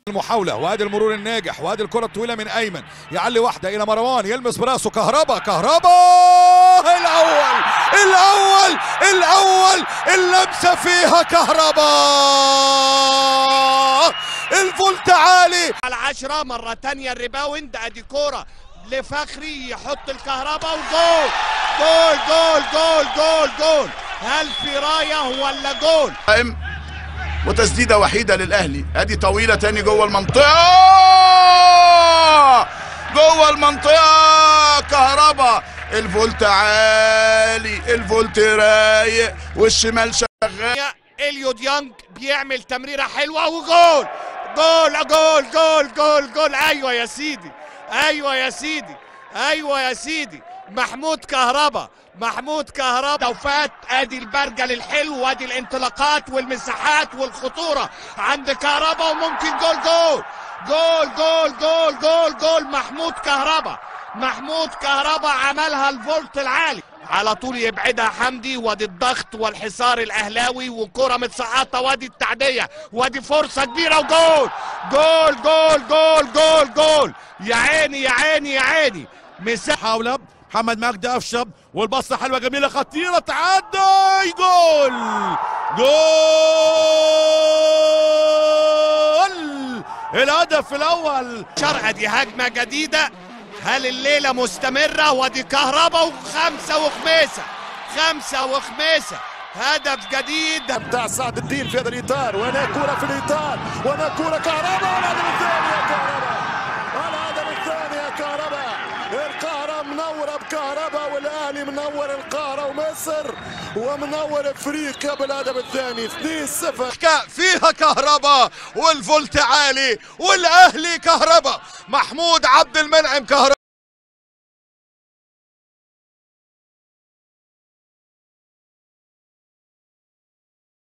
المحاولة وادي المرور الناجح وادي الكرة الطويلة من أيمن يعلي واحدة إلى مروان يلمس براسه كهربا كهربا الأول الأول الأول اللمسة فيها كهربا الفولت عالي على عشرة مرة تانية الريباوند ادي كورة لفخري يحط الكهرباء وجول جول جول جول جول جول هل في راية ولا جول قائم وتسديده وحيده للاهلي ادي طويله تاني جوه المنطقه جوه المنطقه كهربا الفولت عالي الفولت رايق والشمال شغال اليو ديانج بيعمل تمريرة حلوة وجول جول جول جول جول جول ايوه يا سيدي ايوه يا سيدي ايوه يا سيدي محمود كهربا محمود كهربا وفات ادي البرجل الحلو وادي الانطلاقات والمساحات والخطوره عند كهربا وممكن جول جول جول جول جول جول جول محمود كهربا محمود كهربا عملها الفولت العالي على طول يبعدها حمدي وادي الضغط والحصار الاهلاوي وكره متسقطه وادي التعديه وادي فرصه كبيره وجول جول جول جول جول جول يا عيني يا عيني يا عيني مساحه محاولة محمد مجدي أفشب والبصة حلوة جميلة خطيرة تعدي جول جول الهدف الأول شرقة دي هجمة جديدة هل الليلة مستمرة ودي كهربا وخمسة وخميسة خمسة وخميسة هدف جديد بتاع سعد الدين في هذا الاطار وهنا كوره في الاطار وهنا كوره كهرباء والهدف الثاني يا كهرباء الهدف الثاني يا كهرباء القاهرة منورة بكهرباء والاهلي منور القاهرة ومصر ومنور افريقيا بالهدف الثاني 2-0 فيها كهربا والفولت عالي والأهلي كهربا محمود عبد المنعم كهربا